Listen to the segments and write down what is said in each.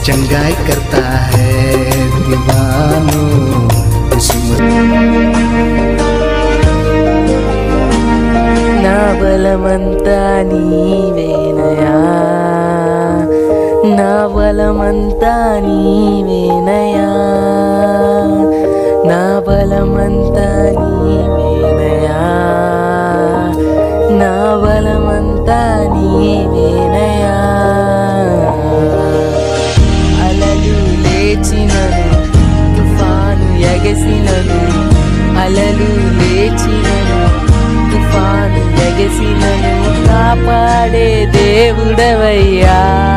चंगाई करता है दीवानों किस्मत నా బలమంతా నీవేనయా నా బలమంతా నీవేనయా నా బలమంతా నీవేనయా నా బలమంతా నీవేనయా అలలు లేచినను తుఫాను ఎగసినను అలలు లేచినను తుఫాను ఎగసినను కాపాడే దేవుడవయ్యా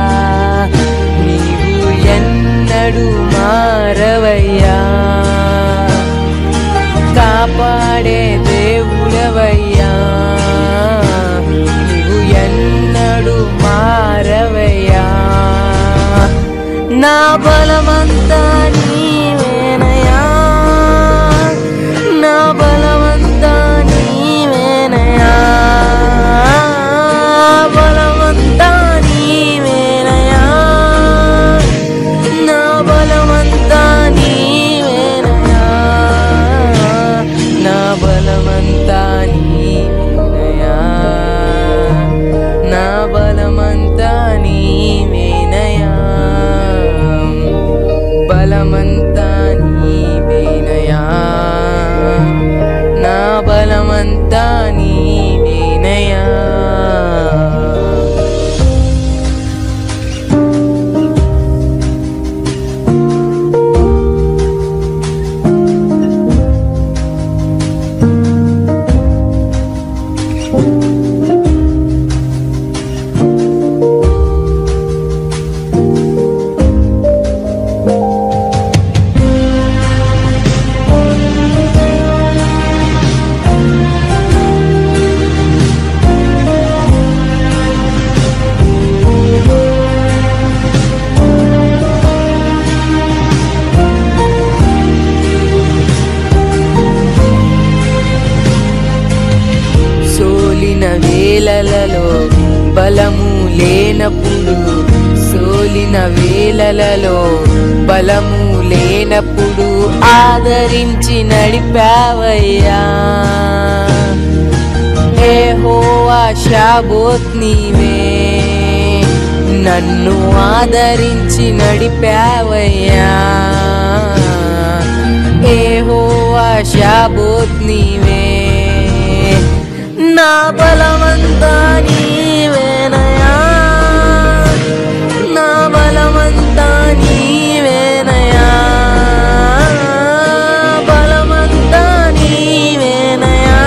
నీవు ఎన్నడు మారవయ్యా కాపాడే దేవుడవయ్యా నీవు ఎన్నడు మారవయ్యా నా బలమంతా నీవేనయా నా బలమంతా నీవేనయా బలమంతా నీవేనయా నా బలమంతా నీవేనయా నా బలమంతా నీవేనయా నా బలమంతా నీవేనయా బలమంతా నీవేనయా నా బలమంతా నీవేనయా సోలిన వేలలలో బలము లేనప్పుడు సోలిన వేలలలో బలము లేనప్పుడు ఆదరించి నడిపావయ్యా ఏ హోవా షాబోత్ నీవే నన్ను ఆదరించి నడిపావయ్యా ఏ హోవా షాబోత్ నీవే నా బలమంతా నీవేనయా నా బలమంతా నీవేనయా బలమంతా నీవేనయా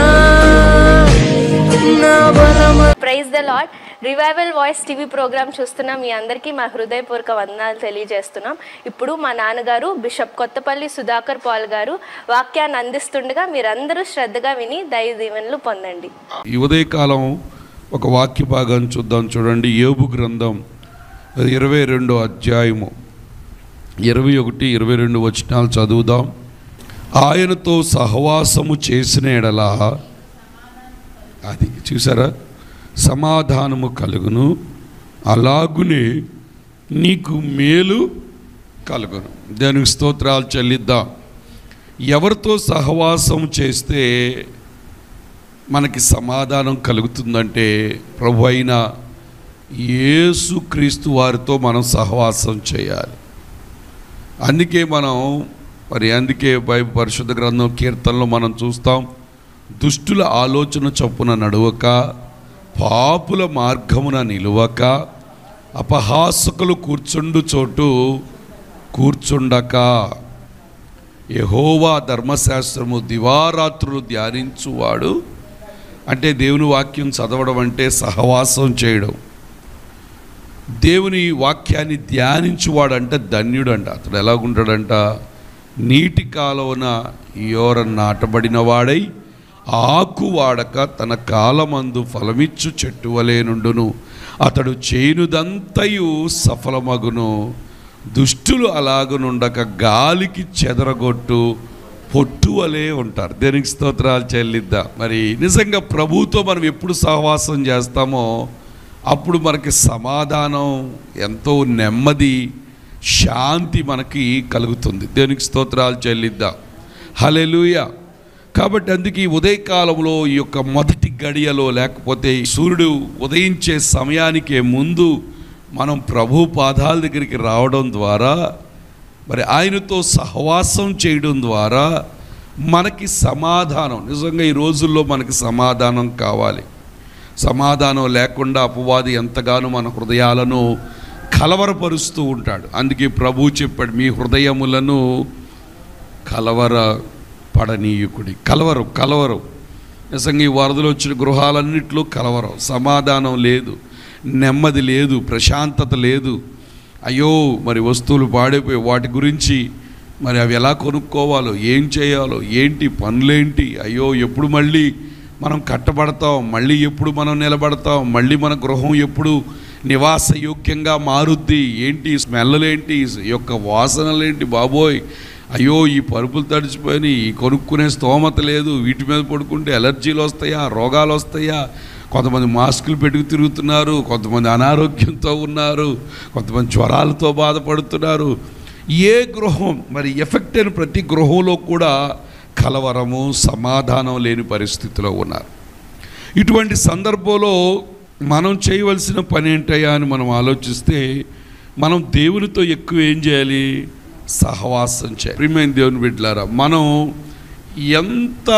నా బలమ praise the Lord revival voice TV programme చూస్తున్న మీ అందరికీ మా హృదయపూర్వక వందనాలు తెలియజేస్తున్నాం ఇప్పుడు మా నాన్నగారు బిషప్ కొత్తపల్లి సుధాకర్ పాల్ గారు వాక్యాన్ని అందిస్తుండగా మీరందరూ శ్రద్ధగా విని దయ దీవెనలు పొందండి ఈ ఉదయకాలం ఒక వాక్య భాగం చూద్దాం చూడండి యోబు గ్రంథం అది ఇరవై రెండో అధ్యాయము ఇరవై ఒకటి ఇరవై రెండు వచనాలు చదువుదాం ఆయనతో సహవాసము చేసిన ఎడల అది చూసారా సమాధానము కలుగును అలాగునే నీకు మేలు కలుగును దానికి స్తోత్రాలు చెల్లిద్దాం ఎవరితో సహవాసం చేస్తే మనకి సమాధానం కలుగుతుందంటే ప్రభు అయిన యేసుక్రీస్తు వారితో మనం సహవాసం చేయాలి అందుకే మనం మరి అందుకే బైబిల్ పరిశుద్ధ గ్రంథం కీర్తనలో మనం చూస్తాం దుష్టుల ఆలోచన చొప్పున నడువక పాపుల మార్గమున నిలువక అపహాసకులు కూర్చుండు చోటు కూర్చుండక యహోవా ధర్మశాస్త్రము దివారాత్రులు ధ్యానించువాడు అంటే దేవుని వాక్యం చదవడం అంటే సహవాసం చేయడం దేవుని వాక్యాన్ని ధ్యానించువాడంటే ధన్యుడంట అతడు ఎలాగుంటాడంట నీటి కాలువన యోర నాటబడిన వాడై ఆకు వాడక తన కాలమందు ఫలమిచ్చు చెట్టు వలె నుండును అతడు చేనుదంతయు సఫలమగును దుష్టులు అలాగనుండక గాలికి చెదరగొట్టు పొట్టు వలె ఉంటారు దేనికి స్తోత్రాలు చెల్లిద్దాం మరి నిజంగా ప్రభుతో మనం ఎప్పుడు సహవాసం చేస్తామో అప్పుడు మనకి సమాధానం ఎంతో నెమ్మది శాంతి మనకి కలుగుతుంది దేనికి స్తోత్రాలు చెల్లిద్దాం హలెలుయ కాబట్టి అందుకే ఈ ఉదయకాలంలో ఈ యొక్క మొదటి గడియలో లేకపోతే ఈ సూర్యుడు ఉదయించే సమయానికే ముందు మనం ప్రభు పాదాల దగ్గరికి రావడం ద్వారా మరి ఆయనతో సహవాసం చేయడం ద్వారా మనకి సమాధానం నిజంగా ఈ రోజుల్లో మనకి సమాధానం కావాలి సమాధానం లేకుండా అపవాది ఎంతగానో మన హృదయాలను కలవరపరుస్తూ ఉంటాడు అందుకే ప్రభు చెప్పాడు మీ హృదయములను కలవర పడనీయుకుడి కలవరం కలవరం నిజంగా ఈ వరదలు వచ్చిన గృహాలన్నింటిలో కలవరం సమాధానం లేదు నెమ్మది లేదు ప్రశాంతత లేదు అయ్యో మరి వస్తువులు పాడైపోయి వాటి గురించి మరి అవి ఎలా కొనుక్కోవాలో ఏం చేయాలో ఏంటి పనులేంటి అయ్యో ఎప్పుడు మళ్ళీ మనం కట్టబడతాం మళ్ళీ ఎప్పుడు మనం నిలబడతాం మళ్ళీ మన గృహం ఎప్పుడు నివాసయోగ్యంగా మారుద్ది ఏంటి స్మెల్లలేంటి ఈ యొక్క వాసనలేంటి బాబోయ్ అయ్యో ఈ పరుపులు తడిచిపోయినాయి ఈ కొనుక్కునే స్తోమత లేదు వీటి మీద పడుకుంటే ఎలర్జీలు వస్తాయా రోగాలు వస్తాయా కొంతమంది మాస్కులు పెట్టుకు తిరుగుతున్నారు కొంతమంది అనారోగ్యంతో ఉన్నారు కొంతమంది జ్వరాలతో బాధపడుతున్నారు ఏ గృహం మరి ఎఫెక్ట్ అయిన ప్రతి గృహంలో కూడా కలవరము సమాధానం లేని పరిస్థితిలో ఉన్నారు ఇటువంటి సందర్భంలో మనం చేయవలసిన పని ఏంటయ్యా అని మనం ఆలోచిస్తే మనం దేవునితో ఎక్కువ ఏం చేయాలి సహవాసం చేయాలి ప్రియమైన దేవుని బిడ్డలారా మనం ఎంత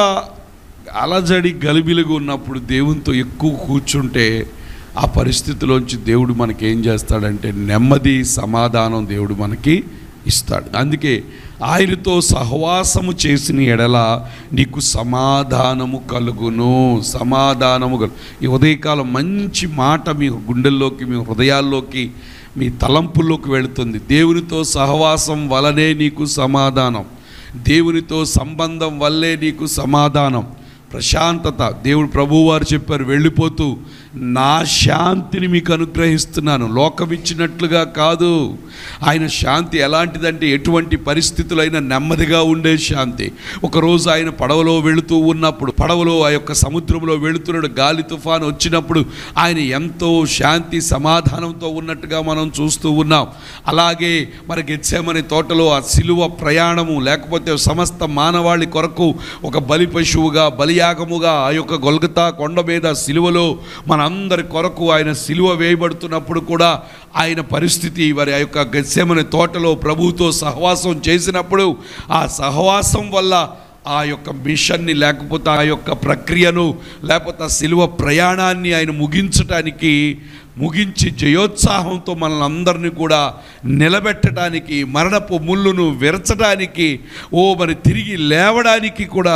అలజడి గలిబిలిగా ఉన్నప్పుడు దేవునితో ఎక్కువ కూర్చుంటే ఆ పరిస్థితిలోంచి దేవుడు మనకి ఏం చేస్తాడంటే నెమ్మది సమాధానం దేవుడు మనకి ఇస్తాడు అందుకే ఆయనతో సహవాసము చేసిన ఎడల నీకు సమాధానము కలుగును సమాధానము కలుగు ఈ ఉదయకాలం మంచి మాట మీ గుండెల్లోకి మీ హృదయాల్లోకి మీ తలంపుల్లోకి వెళుతుంది దేవునితో సహవాసం వలనే నీకు సమాధానం దేవునితో సంబంధం వల్లే నీకు సమాధానం ప్రశాంతత దేవుడు ప్రభువారు చెప్పారు వెళ్ళిపోతూ నా శాంతిని మీకు అనుగ్రహిస్తున్నాను లోకం ఇచ్చినట్లుగా కాదు ఆయన శాంతి ఎలాంటిదంటే ఎటువంటి పరిస్థితులైనా నెమ్మదిగా ఉండే శాంతి ఒకరోజు ఆయన పడవలో వెళుతూ ఉన్నప్పుడు పడవలో ఆ యొక్క సముద్రంలో వెళుతున్నాడు గాలి తుఫాను వచ్చినప్పుడు ఆయన ఎంతో శాంతి సమాధానంతో ఉన్నట్టుగా మనం చూస్తూ ఉన్నాం అలాగే మరి గెచ్చేమని తోటలో ఆ సిలువ ప్రయాణము లేకపోతే సమస్త మానవాళి కొరకు ఒక బలి పశువుగా బలియాగముగా ఆ యొక్క గొల్గతా కొండ మీద సిలువలో మనందరి కొరకు ఆయన సిలువ వేయబడుతున్నప్పుడు కూడా ఆయన పరిస్థితి మరి ఆ యొక్క గెస్సెమని తోటలో ప్రభువుతో సహవాసం చేసినప్పుడు ఆ సహవాసం వల్ల ఆ యొక్క మిషన్ని లేకపోతే ఆ యొక్క ప్రక్రియను లేకపోతే ఆ సిలువ ప్రయాణాన్ని ఆయన ముగించటానికి ముగించి జయోత్సాహంతో మనల్ని అందరినీ కూడా నిలబెట్టడానికి మరణపు ముళ్ళును విరచడానికి ఓ మరి తిరిగి లేవడానికి కూడా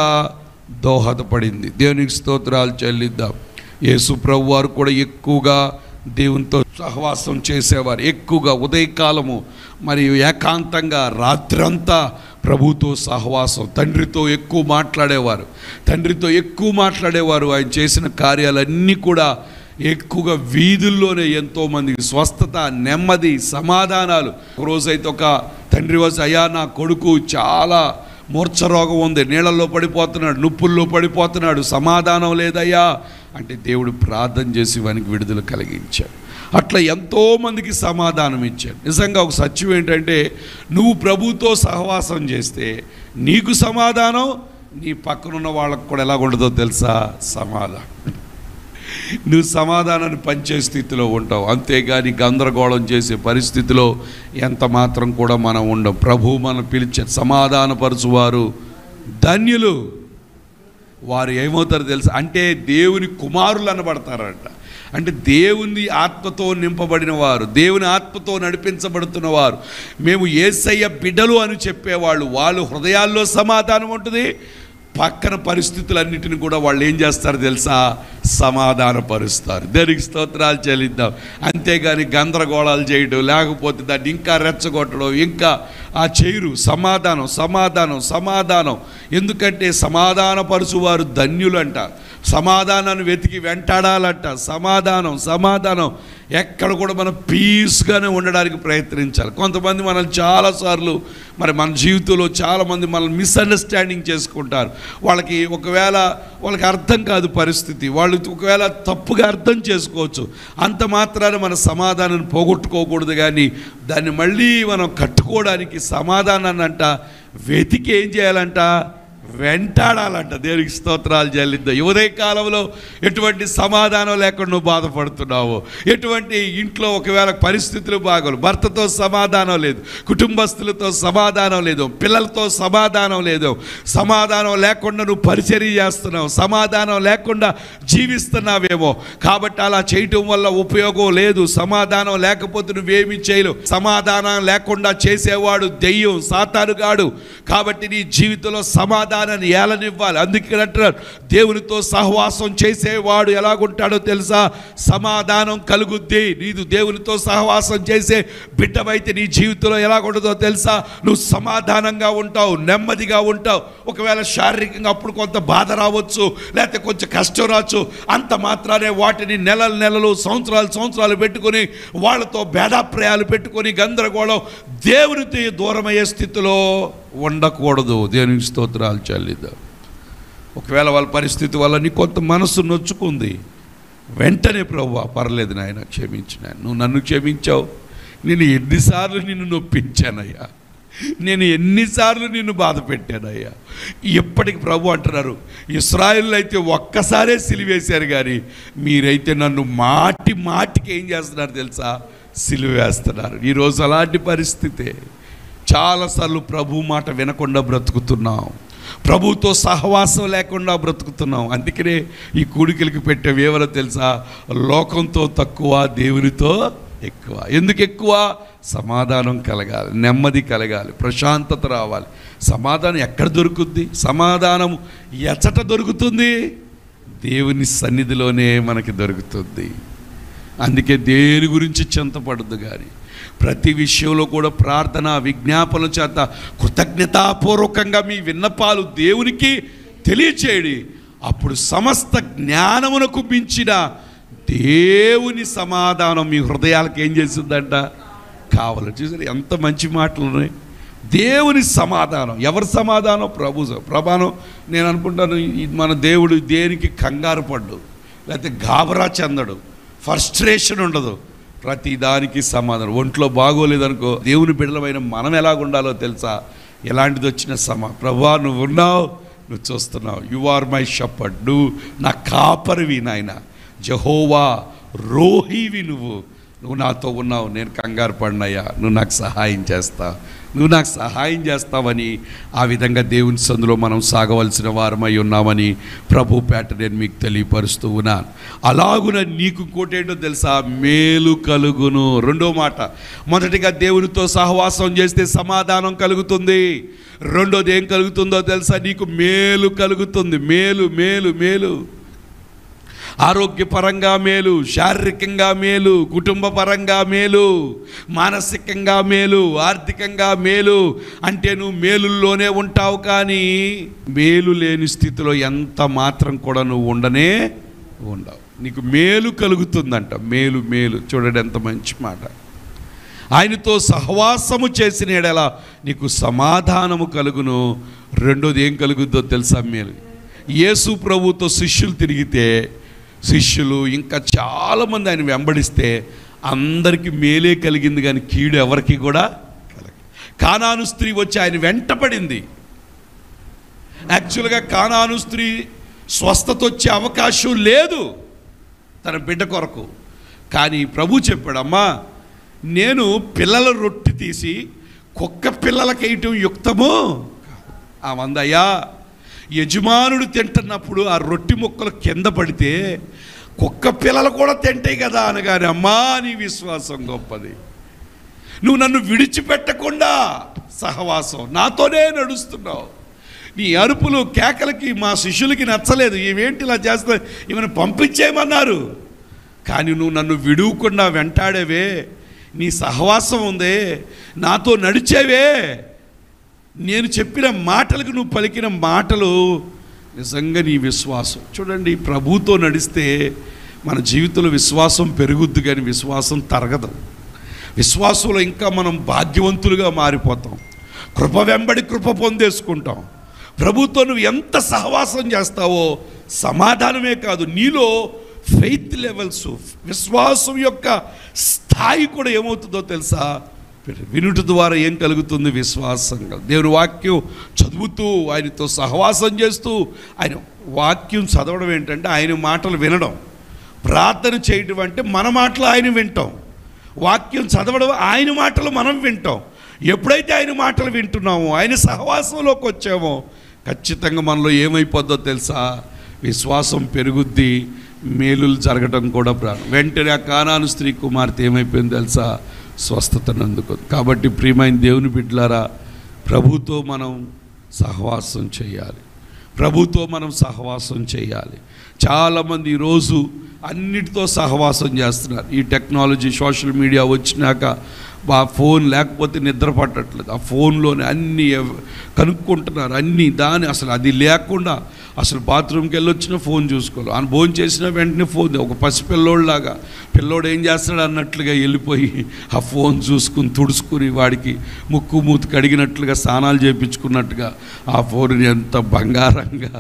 దోహదపడింది దేవునికి స్తోత్రాలు చెల్లిద్దాం యేసు ప్రభు వారు కూడా ఎక్కువగా దేవునితో సహవాసం చేసేవారు ఎక్కువగా ఉదయకాలము మరియు ఏకాంతంగా రాత్రంతా ప్రభుతో సహవాసం తండ్రితో ఎక్కువ మాట్లాడేవారు తండ్రితో ఎక్కువ మాట్లాడేవారు ఆయన చేసిన కార్యాలన్నీ కూడా ఎక్కువగా వీధుల్లోనే ఎంతోమందికి స్వస్థత నెమ్మది సమాధానాలు ఒక రోజైతే ఒక తండ్రి వచ్చి అయ్యా నా కొడుకు చాలా మూర్ఛ రోగం ఉంది నీళ్ళల్లో పడిపోతున్నాడు నుప్పుల్లో పడిపోతున్నాడు సమాధానం లేదయ్యా అంటే దేవుడు ప్రార్థన చేసి వానికి విడుదల కలిగించాడు అట్లా ఎంతోమందికి సమాధానం ఇచ్చాడు నిజంగా ఒక సత్యం ఏంటంటే నువ్వు ప్రభుతో సహవాసం చేస్తే నీకు సమాధానం నీ పక్కనున్న వాళ్ళకు కూడా ఎలా ఉండదో తెలుసా సమాధానం నువ్వు సమాధానాన్ని పంచే స్థితిలో ఉంటావు అంతేగాని గందరగోళం చేసే పరిస్థితిలో ఎంత మాత్రం కూడా మనం ఉండం ప్రభు మనం పిలిచే సమాధానపరచువారు ధన్యులు వారు ఏమవుతారో తెలుసు అంటే దేవుని కుమారులు అనబడతారంట అంటే దేవుని ఆత్మతో నింపబడిన వారు దేవుని ఆత్మతో నడిపించబడుతున్న వారు మేము ఏసయ్య బిడ్డలు అని చెప్పేవాళ్ళు వాళ్ళు హృదయాల్లో సమాధానం ఉంటుంది పక్కన పరిస్థితులన్నిటిని కూడా వాళ్ళు ఏం చేస్తారు తెలుసా సమాధానపరుస్తారు దేనికి స్తోత్రాలు చెల్లిద్దాం అంతేగాని గందరగోళాలు చేయడం లేకపోతే దాన్ని ఇంకా రెచ్చగొట్టడం ఇంకా ఆ చేయరు సమాధానం సమాధానం సమాధానం ఎందుకంటే సమాధానపరుచువారు ధన్యులంట సమాధానాన్ని వెతికి వెంటాడాలంట సమాధానం సమాధానం ఎక్కడ కూడా మనం పీస్గానే ఉండడానికి ప్రయత్నించాలి కొంతమంది మనల్ని చాలాసార్లు మరి మన జీవితంలో చాలామంది మనల్ని మిస్అండర్స్టాండింగ్ చేసుకుంటారు వాళ్ళకి ఒకవేళ వాళ్ళకి అర్థం కాదు పరిస్థితి వాళ్ళు ఒకవేళ తప్పుగా అర్థం చేసుకోవచ్చు అంత మాత్రాన మన సమాధానాన్ని పోగొట్టుకోకూడదు కానీ దాన్ని మళ్ళీ మనం కట్టుకోవడానికి సమాధానాన్ని అంట వెతికి ఏం చేయాలంట వెంటాడాలంట దేవునికి స్తోత్రాలు చెల్లిద్దాం ఉదయ కాలంలో ఎటువంటి సమాధానం లేకుండా నువ్వు బాధపడుతున్నావు ఎటువంటి ఇంట్లో ఒకవేళ పరిస్థితులు బాగోలు భర్తతో సమాధానం లేదు కుటుంబస్తులతో సమాధానం లేదు పిల్లలతో సమాధానం లేదు సమాధానం లేకుండా నువ్వు పరిచర్య చేస్తున్నావు సమాధానం లేకుండా జీవిస్తున్నావేమో కాబట్టి అలా చేయటం వల్ల ఉపయోగం లేదు సమాధానం లేకపోతే నువ్వేమి చేయలేవు సమాధానం లేకుండా చేసేవాడు దెయ్యం సాతానుగాడు కాబట్టి నీ జీవితంలో సమాధానాన్ని ఏలనివ్వాలి అందుకే అంటున్నారు దేవునితో సహవాసం చేసేవాడు ఎలాగుంటాడో తెలుసా సమాధానం కలుగుద్ది నీదు దేవునితో సహవాసం చేసే బిడ్డవైతే నీ జీవితంలో ఎలాగుంటుందో తెలుసా నువ్వు సమాధానంగా ఉంటావు నెమ్మదిగా ఉంటావు ఒకవేళ శారీరకంగా అప్పుడు కొంత బాధ రావచ్చు లేకపోతే కొంచెం కష్టం రావచ్చు అంత మాత్రానే వాటిని నెలలు నెలలు సంవత్సరాలు సంవత్సరాలు పెట్టుకొని వాళ్ళతో భేదాప్రయాలు పెట్టుకొని గందరగోళం దేవునితో దూరమయ్యే స్థితిలో ఉండకూడదు దేవునికి స్తోత్రాలు చెల్లిద్దాం ఒకవేళ వాళ్ళ పరిస్థితి వల్ల నీ కొంత మనసు నొచ్చుకుంది వెంటనే ప్రభు పర్లేదు నాయన క్షమించిన నువ్వు నన్ను క్షమించావు నేను ఎన్నిసార్లు నిన్ను నొప్పించానయ్యా నేను ఎన్నిసార్లు నిన్ను బాధ పెట్టానయ్యా ఎప్పటికి ప్రభు అంటున్నారు ఇస్రాయిల్ అయితే ఒక్కసారే సిలివేశారు కానీ మీరైతే నన్ను మాటి మాటికి ఏం చేస్తున్నారు తెలుసా సిలివేస్తున్నారు ఈరోజు అలాంటి పరిస్థితే చాలాసార్లు ప్రభు మాట వినకుండా బ్రతుకుతున్నాం ప్రభుతో సహవాసం లేకుండా బ్రతుకుతున్నాం అందుకనే ఈ కూడికలకి పెట్టే వివరం తెలుసా లోకంతో తక్కువ దేవునితో ఎక్కువ ఎందుకు ఎక్కువ సమాధానం కలగాలి నెమ్మది కలగాలి ప్రశాంతత రావాలి సమాధానం ఎక్కడ దొరుకుద్ది సమాధానం ఎచ్చట దొరుకుతుంది దేవుని సన్నిధిలోనే మనకి దొరుకుతుంది అందుకే దేని గురించి చింతపడద్దు కానీ ప్రతి విషయంలో కూడా ప్రార్థన విజ్ఞాపనల చేత కృతజ్ఞతాపూర్వకంగా మీ విన్నపాలు దేవునికి తెలియచేయడి అప్పుడు సమస్త జ్ఞానమునకు మించిన దేవుని సమాధానం మీ హృదయాలకు ఏం చేసిందంట కావాలి చూసారు ఎంత మంచి మాటలు ఉన్నాయి దేవుని సమాధానం ఎవరి సమాధానం ప్రభు స- ప్రభానం నేను అనుకుంటాను ఈ మన దేవుడు దేనికి కంగారు పడ్డు లేకపోతే గాబరా చెందడు ఫస్ట్రేషన్ ఉండదు ప్రతి దానికి సమాధానం ఒంట్లో బాగోలేదనుకో దేవుని బిడ్డలమైన మనం ఎలాగుండాలో తెలుసా ఎలాంటిది వచ్చిన సమా ప్రభా నువ్వు ఉన్నావు నువ్వు చూస్తున్నావు యు ఆర్ మై షప్పడ్ నువ్వు నా కాపరివి నాయన జహోవా రోహివి నువ్వు నువ్వు నాతో ఉన్నావు నేను కంగారు పడినయ్యా నువ్వు నాకు సహాయం చేస్తావు నువ్వు నాకు సహాయం చేస్తావని ఆ విధంగా దేవుని సందులో మనం సాగవలసిన వారమై ఉన్నామని ప్రభు పేట నేను మీకు తెలియపరుస్తూ ఉన్నాను అలాగున నీకు ఇంకోటేంటో తెలుసా మేలు కలుగును రెండో మాట మొదటిగా దేవునితో సహవాసం చేస్తే సమాధానం కలుగుతుంది రెండోది ఏం కలుగుతుందో తెలుసా నీకు మేలు కలుగుతుంది మేలు మేలు మేలు ఆరోగ్యపరంగా మేలు శారీరకంగా మేలు కుటుంబ పరంగా మేలు మానసికంగా మేలు ఆర్థికంగా మేలు అంటే నువ్వు మేలుల్లోనే ఉంటావు కానీ మేలు లేని స్థితిలో ఎంత మాత్రం కూడా నువ్వు ఉండనే ఉండవు నీకు మేలు కలుగుతుందంట మేలు మేలు చూడండి ఎంత మంచి మాట ఆయనతో సహవాసము చేసిన ఎడల నీకు సమాధానము కలుగును రెండోది ఏం కలుగుద్దో తెలుసా మేలు యేసు ప్రభుతో శిష్యులు తిరిగితే శిష్యులు ఇంకా చాలామంది ఆయన వెంబడిస్తే అందరికీ మేలే కలిగింది కానీ కీడు ఎవరికి కూడా కలగ కానాను స్త్రీ వచ్చి ఆయన వెంటపడింది యాక్చువల్గా కానాను స్త్రీ స్వస్థత వచ్చే అవకాశం లేదు తన బిడ్డ కొరకు కానీ ప్రభు చెప్పాడు అమ్మా నేను పిల్లల రొట్టె తీసి కుక్క పిల్లలకేయటం యుక్తము ఆ వందయ్యా యజమానుడు తింటున్నప్పుడు ఆ రొట్టె ముక్కలు కింద పడితే కుక్క పిల్లలు కూడా తింటాయి కదా అనగానే అమ్మా నీ విశ్వాసం గొప్పది నువ్వు నన్ను విడిచిపెట్టకుండా సహవాసం నాతోనే నడుస్తున్నావు నీ అరుపులు కేకలకి మా శిష్యులకి నచ్చలేదు ఇవేంటి ఇలా చేస్తా ఈమెను పంపించేయమన్నారు కానీ నువ్వు నన్ను విడువకుండా వెంటాడేవే నీ సహవాసం ఉందే నాతో నడిచేవే నేను చెప్పిన మాటలకు నువ్వు పలికిన మాటలు నిజంగా నీ విశ్వాసం చూడండి ప్రభుతో నడిస్తే మన జీవితంలో విశ్వాసం పెరుగుద్ది కానీ విశ్వాసం తరగదు విశ్వాసంలో ఇంకా మనం భాగ్యవంతులుగా మారిపోతాం కృప వెంబడి కృప పొందేసుకుంటాం ప్రభుతో నువ్వు ఎంత సహవాసం చేస్తావో సమాధానమే కాదు నీలో ఫెయిత్ లెవెల్స్ విశ్వాసం యొక్క స్థాయి కూడా ఏమవుతుందో తెలుసా వినుట ద్వారా ఏం కలుగుతుంది విశ్వాసం కలుగు- దేవుని వాక్యం చదువుతూ ఆయనతో సహవాసం చేస్తూ ఆయన వాక్యం చదవడం ఏంటంటే ఆయన మాటలు వినడం ప్రార్థన చేయడం అంటే మన మాటలు ఆయన వింటాం వాక్యం చదవడం ఆయన మాటలు మనం వింటాం ఎప్పుడైతే ఆయన మాటలు వింటున్నామో ఆయన సహవాసంలోకి వచ్చామో ఖచ్చితంగా మనలో ఏమైపోద్దో తెలుసా విశ్వాసం పెరుగుద్ది మేలులు జరగటం కూడా ప్రాణం వెంటనే ఆ కానాను స్త్రీ కుమార్తె ఏమైపోయింది తెలుసా స్వస్థతను అందుకుంది కాబట్టి ప్రియమైన దేవుని బిడ్డలారా ప్రభుతో మనం సహవాసం చేయాలి ప్రభుతో మనం సహవాసం చేయాలి చాలామంది ఈరోజు అన్నిటితో సహవాసం చేస్తున్నారు ఈ టెక్నాలజీ సోషల్ మీడియా వచ్చినాక ఆ ఫోన్ లేకపోతే నిద్ర పట్టట్లేదు ఆ ఫోన్లోనే అన్నీ ఎవ- కనుక్కుంటున్నారు అన్నీ దాని అసలు అది లేకుండా అసలు బాత్రూమ్కి వెళ్ళి వచ్చిన ఫోన్ చూసుకోవాలి ఆయన ఫోన్ చేసిన వెంటనే ఫోన్ ఒక పసిపిల్లోళ్ళలాగా పిల్లోడు ఏం చేస్తాడు అన్నట్లుగా వెళ్ళిపోయి ఆ ఫోన్ చూసుకుని తుడుచుకుని వాడికి ముక్కు మూతి కడిగినట్లుగా స్నానాలు చేయించుకున్నట్టుగా ఆ ఫోన్ ఎంత బంగారంగా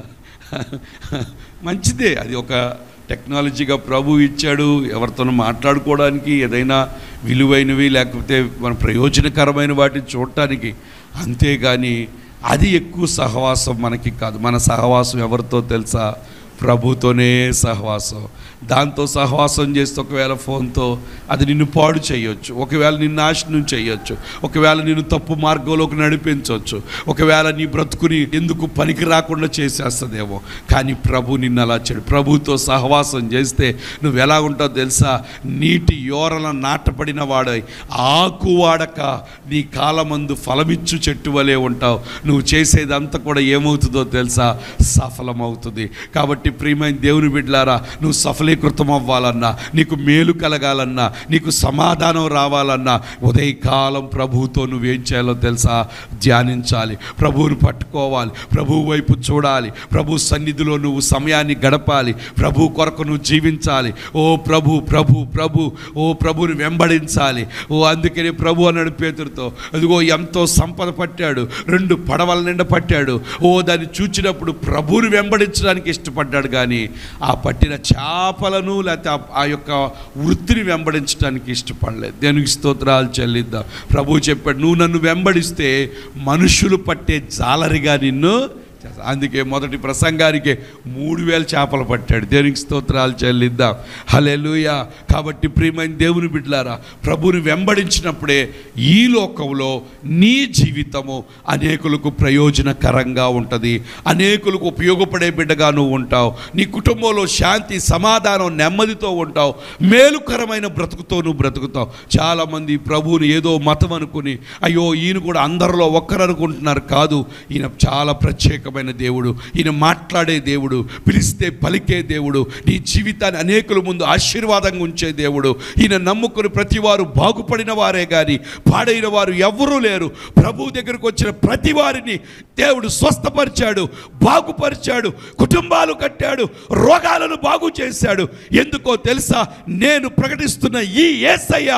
మంచిదే అది ఒక టెక్నాలజీగా ప్రభు ఇచ్చాడు ఎవరితోనూ మాట్లాడుకోవడానికి ఏదైనా విలువైనవి లేకపోతే మన ప్రయోజనకరమైన వాటిని చూడటానికి అంతేగాని అది ఎక్కువ సహవాసం మనకి కాదు మన సహవాసం ఎవరితో తెలుసా ప్రభుతోనే సహవాసం దాంతో సహవాసం చేస్తే ఒకవేళ ఫోన్తో అది నిన్ను పాడు చేయొచ్చు ఒకవేళ నిన్ను నాశనం చేయొచ్చు ఒకవేళ నిన్ను తప్పు మార్గంలోకి నడిపించవచ్చు ఒకవేళ నీ బ్రతుకుని ఎందుకు పనికి రాకుండా చేసేస్తుందేమో కానీ ప్రభు నిన్ను అలా చేయడు ప్రభుతో సహవాసం చేస్తే నువ్వు ఎలా ఉంటావు తెలుసా నీటి యోరల నాటపడిన వాడై ఆకు వాడక నీ కాలమందు ఫలమిచ్చు చెట్టు వలె ఉంటావు నువ్వు చేసేదంతా కూడా ఏమవుతుందో తెలుసా సఫలమవుతుంది కాబట్టి ప్రియమైన దేవుని బిడ్డలారా నువ్వు సఫలీకృతం అవ్వాలన్నా నీకు మేలు కలగాలన్నా నీకు సమాధానం రావాలన్నా ఉదయకాలం ప్రభువుతో నువ్వేం చేయాలో తెలుసా ధ్యానించాలి ప్రభువుని పట్టుకోవాలి ప్రభువు వైపు చూడాలి ప్రభు సన్నిధిలో నువ్వు సమయాన్ని గడపాలి ప్రభు కొరకు నువ్వు జీవించాలి ఓ ప్రభు ప్రభు ప్రభు ఓ ప్రభుని వెంబడించాలి ఓ అందుకని ప్రభు అన్నాడు పేతురుతో అదిగో ఎంతో సంపద పట్టాడు రెండు పడవల నిండా పట్టాడు ఓ దాన్ని చూచినప్పుడు ప్రభువుని వెంబడించడానికి ఇష్టపడ్డాడు కానీ ఆ పట్టిన చేపలను లేకపోతే ఆ- ఆ యొక్క వృత్తిని వెంబడించడానికి ఇష్టపడలేదు దేనికి స్తోత్రాలు చెల్లిద్దాం ప్రభు చెప్పాడు నువ్వు నన్ను వెంబడిస్తే మనుషులు పట్టే జాలరిగా నిన్ను చేస్తా. అందుకే మొదటి ప్రసంగానికి మూడు వేల చేపలు పట్టాడు దేనికి స్తోత్రాలు చెల్లిద్దాం హలెలుయ కాబట్టి ప్రియమైన దేవుని బిడ్డలారా ప్రభుని వెంబడించినప్పుడే ఈ లోకంలో నీ జీవితము అనేకులకు ప్రయోజనకరంగా ఉంటుంది అనేకులకు ఉపయోగపడే బిడ్డగా నువ్వు ఉంటావు నీ కుటుంబంలో శాంతి సమాధానం నెమ్మదితో ఉంటావు మేలుకరమైన బ్రతుకుతో నువ్వు బ్రతుకుతావు చాలామంది ప్రభువుని ఏదో మతం అనుకుని అయ్యో ఈయన కూడా అందరిలో ఒక్కరు అనుకుంటున్నారు కాదు ఈయన చాలా ప్రత్యేకమైన దేవుడు ఈయన మాట్లాడే దేవుడు పిలిస్తే పలికే దేవుడు నీ జీవితాన్ని అనేకుల ముందు ఆశీర్వాదంగా ఉంచే దేవుడు ఈయన నమ్ముకుని ప్రతివారు బాగుపడిన వారే కానీ పాడైన వారు ఎవ్వరూ లేరు ప్రభు దగ్గరకు వచ్చిన ప్రతి వారిని దేవుడు స్వస్థపరిచాడు బాగుపరిచాడు కుటుంబాలు కట్టాడు రోగాలను బాగు చేశాడు ఎందుకో తెలుసా నేను ప్రకటిస్తున్న ఈ ఏసయ్య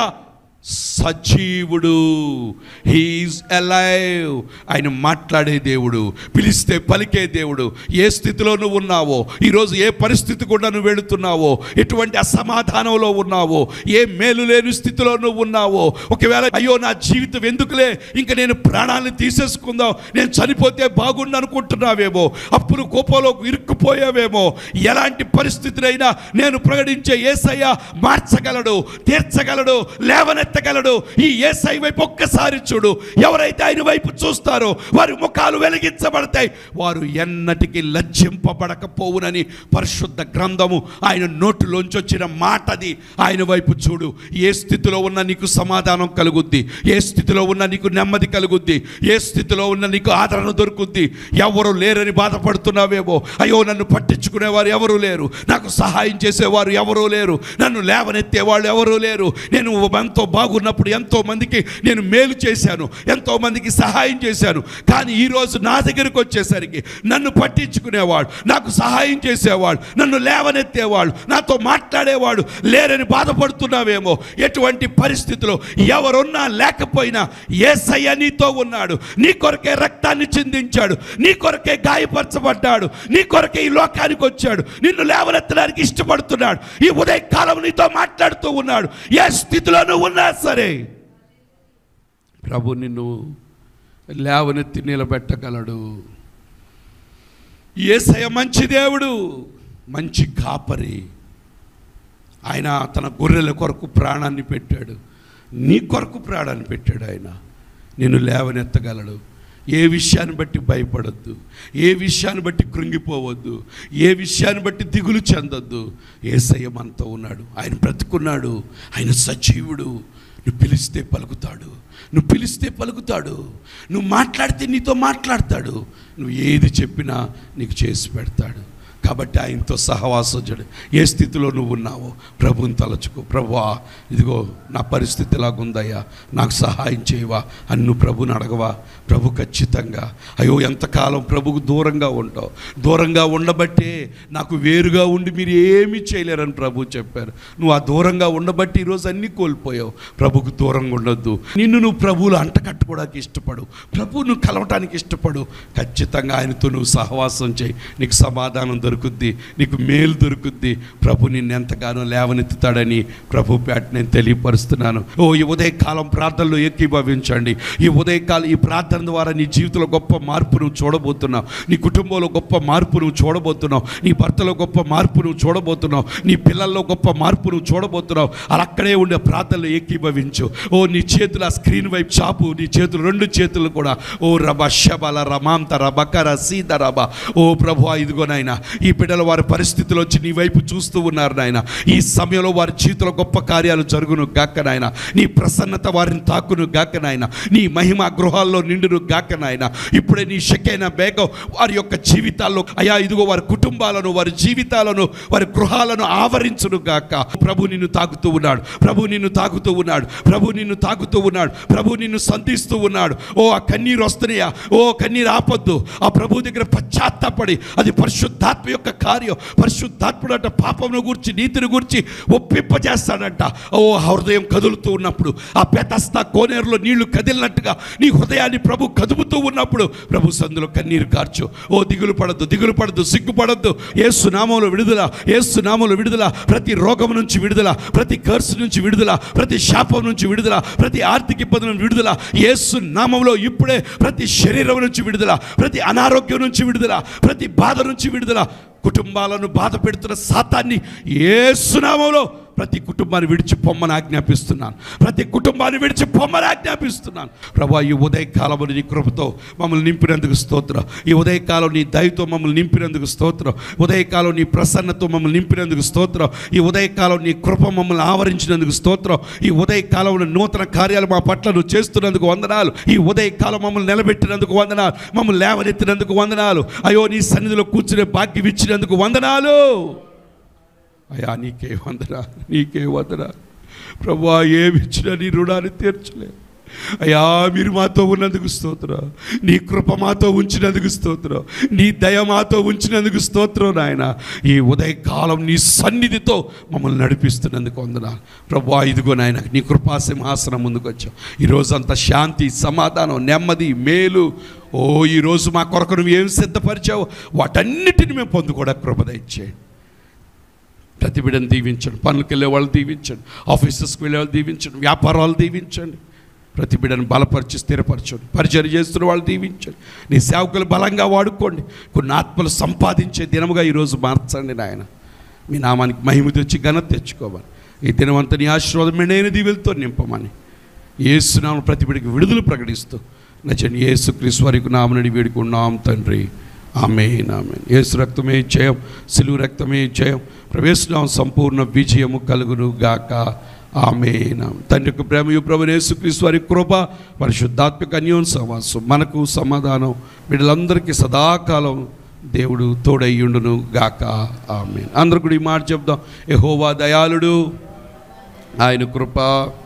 సజీవుడు హీఈస్ అలైవ్ ఆయన మాట్లాడే దేవుడు పిలిస్తే పలికే దేవుడు ఏ స్థితిలో నువ్వు ఉన్నావో ఈరోజు ఏ పరిస్థితి కూడా నువ్వు వెళుతున్నావో ఎటువంటి అసమాధానంలో ఉన్నావో ఏ మేలు లేని స్థితిలో నువ్వు ఉన్నావో ఒకవేళ అయ్యో నా జీవితం ఎందుకులే ఇంక నేను ప్రాణాలను తీసేసుకుందాం నేను చనిపోతే బాగుండు అనుకుంటున్నావేమో అప్పుడు కోపంలోకి ఇరుక్కుపోయావేమో ఎలాంటి పరిస్థితులైనా నేను ప్రకటించే ఏసయ్య మార్చగలడు తీర్చగలడు లేవనెత్తగలడు ఈ ఏసై వైపు ఒక్కసారి చూడు ఎవరైతే ఆయన వైపు చూస్తారో వారి ముఖాలు వెలిగించబడతాయి వారు ఎన్నటికీ లజ్జింపబడకపోవునని పరిశుద్ధ గ్రంథము ఆయన నోటిలోంచి వచ్చిన మాటది ఆయన వైపు చూడు ఏ స్థితిలో ఉన్న నీకు సమాధానం కలుగుద్ది ఏ స్థితిలో ఉన్న నీకు నెమ్మది కలుగుద్ది ఏ స్థితిలో ఉన్న నీకు ఆదరణ దొరుకుద్ది ఎవరు లేరని బాధపడుతున్నావేమో అయ్యో నన్ను పట్టించుకునేవారు ఎవరు లేరు నాకు సహాయం చేసేవారు ఎవరూ లేరు నన్ను లేవనెత్తేవాళ్ళు ఎవరూ లేరు నేను ఎంతో బాగున్నప్పుడు ఎంతో మందికి నేను మేలు చేశాను ఎంతో మందికి సహాయం చేశాను కానీ ఈరోజు నా దగ్గరకు వచ్చేసరికి నన్ను పట్టించుకునేవాడు నాకు సహాయం చేసేవాడు నన్ను లేవనెత్తేవాడు నాతో మాట్లాడేవాడు లేరని బాధపడుతున్నావేమో ఎటువంటి పరిస్థితిలో ఎవరున్నా లేకపోయినా ఏసయ్య నీతో ఉన్నాడు నీ కొరకే రక్తాన్ని చిందించాడు నీ కొరకే గాయపరచబడ్డాడు నీ కొరకే ఈ లోకానికి వచ్చాడు నిన్ను లేవనెత్తడానికి ఇష్టపడుతున్నాడు ఈ ఉదయ కాలం నీతో మాట్లాడుతూ ఉన్నాడు ఏ స్థితిలో నువ్వు ఉన్నా సరే ప్రభు నిన్ను లేవనెత్తి నిలబెట్టగలడు ఏసయ మంచి దేవుడు మంచి కాపరి ఆయన తన గొర్రెల కొరకు ప్రాణాన్ని పెట్టాడు నీ కొరకు ప్రాణాన్ని పెట్టాడు ఆయన నిన్ను లేవనెత్తగలడు ఏ విషయాన్ని బట్టి భయపడొద్దు ఏ విషయాన్ని బట్టి కృంగిపోవద్దు ఏ విషయాన్ని బట్టి దిగులు చెందొద్దు ఏసయ్య మనతో ఉన్నాడు ఆయన బ్రతుకున్నాడు ఆయన సజీవుడు నువ్వు పిలిస్తే పలుకుతాడు నువ్వు పిలిస్తే పలుకుతాడు నువ్వు మాట్లాడితే నీతో మాట్లాడతాడు నువ్వు ఏది చెప్పినా నీకు చేసి పెడతాడు కాబట్టి ఆయనతో సహవాసం చేయడు ఏ స్థితిలో నువ్వు ఉన్నావో ప్రభుని తలచుకో ప్రభువా ఇదిగో నా పరిస్థితి ఇలాగుందయ్యా నాకు సహాయం చేయవా అని నువ్వు ప్రభుని అడగవా ప్రభు ఖచ్చితంగా అయ్యో ఎంతకాలం ప్రభుకు దూరంగా ఉంటావు దూరంగా ఉండబట్టే నాకు వేరుగా ఉండి మీరు ఏమీ చేయలేరని ప్రభు చెప్పారు నువ్వు ఆ దూరంగా ఉండబట్టి ఈరోజు అన్నీ కోల్పోయావు ప్రభుకు దూరంగా ఉండొద్దు నిన్ను నువ్వు ప్రభువులు అంట కట్టుకోవడానికి ఇష్టపడు ప్రభు నువ్వు కలవటానికి ఇష్టపడు ఖచ్చితంగా ఆయనతో నువ్వు సహవాసం చేయి నీకు సమాధానం దొరుకుద్ది నీకు మేలు దొరుకుద్ది ప్రభు నిన్ను ఎంతగానో లేవనెత్తుతాడని ప్రభు పేట నేను తెలియపరుస్తున్నాను ఓ ఈ ఉదయకాలం ప్రార్థనలో ఏకీభవించండి ఈ ఉదయకాలం ఈ ప్రార్థన ద్వారా నీ జీవితంలో గొప్ప మార్పు నువ్వు చూడబోతున్నావు నీ కుటుంబంలో గొప్ప మార్పు నువ్వు చూడబోతున్నావు నీ భర్తలో గొప్ప మార్పు నువ్వు చూడబోతున్నావు నీ పిల్లల్లో గొప్ప మార్పు నువ్వు చూడబోతున్నావు అలా అక్కడే ఉండే ప్రార్థనలో ఏకీభవించు ఓ నీ చేతులు ఆ స్క్రీన్ వైపు చాపు నీ చేతులు రెండు చేతులు కూడా ఓ రబ శబల రమాంత రబకర సీత రబ ఓ ప్రభు ఇదిగోనైనా ఈ బిడ్డల వారి పరిస్థితులు వచ్చి నీ వైపు చూస్తూ ఉన్నారు నాయన ఈ సమయంలో వారి జీవితంలో గొప్ప కార్యాలు జరుగును గాక నాయన నీ ప్రసన్నత వారిని తాకును గాక నాయన నీ మహిమ గృహాల్లో నిండును గాక నాయన ఇప్పుడే నీ శకైన బేగం వారి యొక్క జీవితాల్లో అయా ఇదిగో వారి కుటుంబాలను వారి జీవితాలను వారి గృహాలను ఆవరించును గాక ప్రభు నిన్ను తాకుతూ ఉన్నాడు ప్రభు నిన్ను తాకుతూ ఉన్నాడు ప్రభు నిన్ను తాకుతూ ఉన్నాడు ప్రభు నిన్ను సంధిస్తూ ఉన్నాడు ఓ ఆ కన్నీరు వస్తున్నాయా ఓ కన్నీరు ఆపొద్దు ఆ ప్రభు దగ్గర పశ్చాత్తాపడి అది పరిశుద్ధాత్మ యొక్క కార్యం పరిశుద్ధాత్ముడు అంట పాపమును గురించి నీతిని గురించి ఒప్పింపజేస్తాడంట ఓ హృదయం కదులుతూ ఉన్నప్పుడు ఆ పెతస్తా కోనేరులో నీళ్లు కదిలినట్టుగా నీ హృదయాన్ని ప్రభు కదుపుతూ ఉన్నప్పుడు ప్రభు సందులో కన్నీరు కార్చు ఓ దిగులు పడద్దు దిగులు పడద్దు సిగ్గుపడద్దు ఏసు నామంలో విడుదల ఏసు నామంలో విడుదల ప్రతి రోగం నుంచి విడుదల ప్రతి కర్సు నుంచి విడుదల ప్రతి శాపం నుంచి విడుదల ప్రతి ఆర్థిక ఇబ్బందుల నుంచి విడుదల ఏసు నామంలో ఇప్పుడే ప్రతి శరీరం నుంచి విడుదల ప్రతి అనారోగ్యం నుంచి విడుదల ప్రతి బాధ నుంచి విడుదల కుటుంబాలను బాధ పెడుతున్న సాతాన్ని ఏసునామంలో ప్రతి కుటుంబాన్ని విడిచి పొమ్మని ఆజ్ఞాపిస్తున్నాను ప్రతి కుటుంబాన్ని విడిచి పొమ్మని ఆజ్ఞాపిస్తున్నాను ప్రభా ఈ ఉదయకాలము నీ కృపతో మమ్మల్ని నింపినందుకు స్తోత్రం ఈ ఉదయకాలం నీ దయతో మమ్మల్ని నింపినందుకు స్తోత్రం ఉదయకాలం నీ ప్రసన్నతో మమ్మల్ని నింపినందుకు స్తోత్రం ఈ ఉదయకాలం నీ కృప మమ్మల్ని ఆవరించినందుకు స్తోత్రం ఈ ఉదయకాలంలో నూతన కార్యాలు మా పట్ల నువ్వు చేస్తున్నందుకు వందనాలు ఈ ఉదయకాలం మమ్మల్ని నిలబెట్టినందుకు వందనాలు మమ్మల్ని లేవనెత్తినందుకు వందనాలు అయ్యో నీ సన్నిధిలో కూర్చునే భాగ్యం ఇచ్చినందుకు వందనాలు అయ్యా నీకే వందనా నీకే వందనా ప్రభా ఏమి ఇచ్చినా నీ రుణాన్ని తీర్చలే అయ్యా మీరు మాతో ఉన్నందుకు స్తోత్రం నీ కృప మాతో ఉంచినందుకు స్తోత్రం నీ దయ మాతో ఉంచినందుకు స్తోత్రం నాయన ఈ ఉదయకాలం నీ సన్నిధితో మమ్మల్ని నడిపిస్తున్నందుకు వందనాలు ప్రభా ఇదిగో నాయన నీ కృపా సింహాసనం ముందుకు వచ్చాం ఈరోజు అంత శాంతి సమాధానం నెమ్మది మేలు ఓ ఈరోజు మా కొరకు నువ్వు ఏం సిద్ధపరిచావు వాటన్నిటిని మేము పొందుకోవడానికి కృప దయచేయండి ప్రతి బిడ్డను దీవించండి పనులకు వెళ్ళే వాళ్ళు దీవించండి ఆఫీసెస్కి వెళ్ళే వాళ్ళు దీవించండి వ్యాపారాలు దీవించండి ప్రతి బిడ్డను బలపరిచి స్థిరపరచండి పరిచయం చేస్తున్న వాళ్ళు దీవించండి నీ సేవకులు బలంగా వాడుకోండి కొన్ని ఆత్మలు సంపాదించే దినముగా ఈరోజు మార్చండి నాయన మీ నామానికి మహిమ తెచ్చి ఘనత తెచ్చుకోమని ఈ దినమంతా నీ ఆశీర్వాదం నేను దీవెలతో నింపమని ఏసునామ ప్రతి బిడ్డకి విడుదల ప్రకటిస్తూ నచ్చని ఏసు క్రీశ్వరికి నామనడి వేడుకున్నాం తండ్రి ఆమెన్ ఆమెన్ ఏసు రక్తమే జయం సిలువు రక్తమే జయం ప్రవేశనాం సంపూర్ణ విజయము కలుగును గాక ఆమెన్ తండ్రి యొక్క ప్రేమయు ప్రభు యేసుక్రీస్తు వారి కృప పరిశుద్ధాత్మక అన్యోన్ సమాసం మనకు సమాధానం వీళ్ళందరికీ సదాకాలం దేవుడు తోడయ్యుండును గాక ఆమెన్ అందరు కూడా ఈ మాట చెప్దాం యెహోవా దయాళుడు ఆయన కృప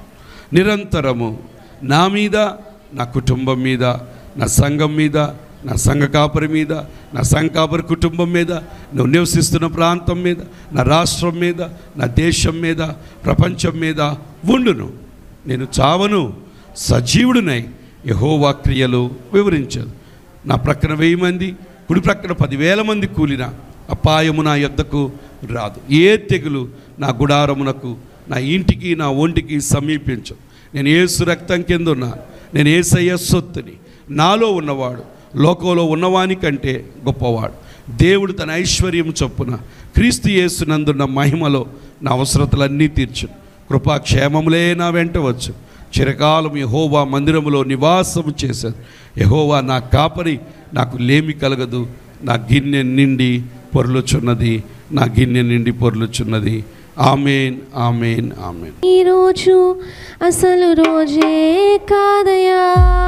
నిరంతరము నా మీద నా కుటుంబం మీద నా సంఘం మీద నా సంఘ కాపరి మీద నా సంఘ కాపరి కుటుంబం మీద నువ్వు నివసిస్తున్న ప్రాంతం మీద నా రాష్ట్రం మీద నా దేశం మీద ప్రపంచం మీద ఉండును నేను చావను సజీవుడునై యహోవా క్రియలు వివరించదు నా ప్రక్కన వెయ్యి మంది కుడి ప్రక్కన పదివేల మంది కూలిన అపాయము నా యొద్దకు రాదు ఏ తెగులు నా గుడారమునకు నా ఇంటికి నా ఒంటికి సమీపించు నేను ఏసు రక్తం కింద ఉన్నాను నేను ఏసయ్య సొత్తుని నాలో ఉన్నవాడు లోకంలో ఉన్నవాని కంటే గొప్పవాడు దేవుడు తన ఐశ్వర్యం చొప్పున క్రీస్తు యేసునందున్న మహిమలో నా అవసరతలన్నీ తీర్చును కృపాక్షేమములే నా వెంట వచ్చు చిరకాలం యహోవా మందిరములో నివాసము చేశాను యహోవా నా కాపరి నాకు లేమి కలగదు నా గిన్నె నిండి పొర్లుచున్నది నా గిన్నె నిండి పొర్లుచున్నది ఆమెన్ ఆమెన్ ఆమెన్ ఈరోజు అసలు రోజే కాదయా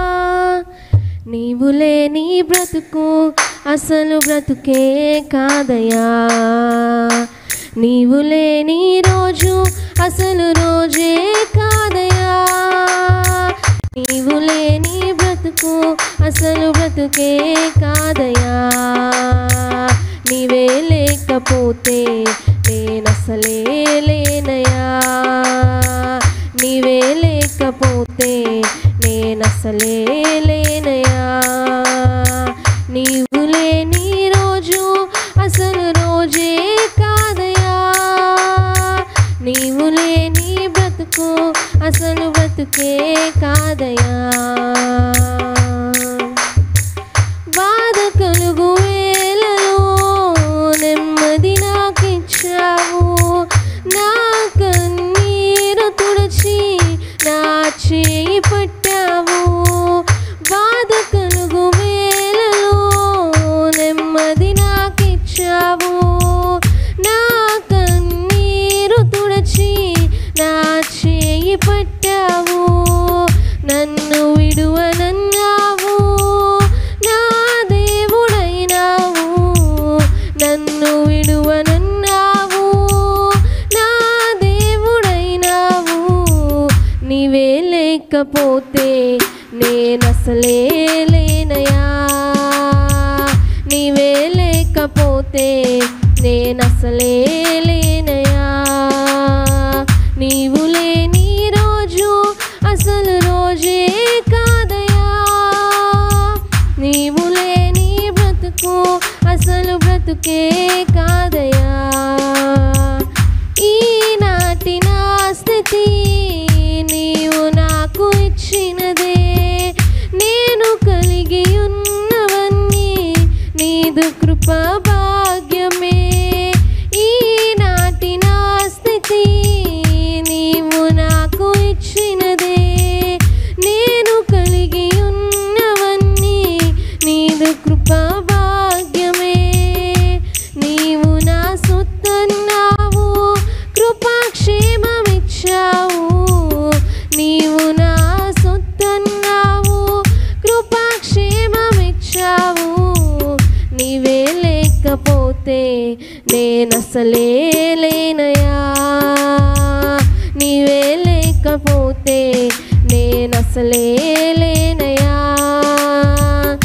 నీవు లేని బ్రతుకు అసలు బ్రతుకే కాదయా నీవు లేని రోజు అసలు రోజే కాదయా నీవు లేని బ్రతుకు అసలు బ్రతుకే కాదయా నీవే లేకపోతే నేనసలే లేనయా నీవే లేకపోతే నేనసలే లేనయా నీవు లేని రోజు అసలు రోజే కాదయా నీవు లేని బ్రతుకు అసలు బ్రతుకే కాదయా బాధ కలుగు వేలలో నెమ్మది నాకిచ్చావు నా కన్నీరు తుడిచి నా చేయి పట్టావు బాధ కలుగు వేలలో నెమ్మది నాకిచ్చావు నా కన్నీరు తుడిచి నా చేయి పట్టావు నన్ను విడువనన్నావు నా దేవుడైనావు నన్ను విడువనన్నావు నా దేవుడైనావు నీవే లేకపోతే నేనసలే లేనయా నీవే లేకపోతే నేనసలే లేనయా నీవు లేని రోజు అసలు రోజే కాదయా నీవు లేని బ్రతుకు అసలు బ్రతుకే కాదయా ఈనాటి నా స్థితి నీవు నాకు ఇచ్చినదే నేను కలిగి ఉన్నవన్నీ నీదు కృప భాగ్యమే ఈనాటి నా స్థితి నీవు నాకు ఇచ్చినదే నేను కలిగి ఉన్నవన్నీ నీదు కృప భాగ్యమే నీవు నా సొత్తన్నావు కృపాక్షేమమిచ్చావు నీవు నా సొత్తన్నావు కృపాక్షేమమిచ్చావు నీవే లేకపోతే నేనసలే లేనయా నీవే లేకపోతే నేనసలే లేనయా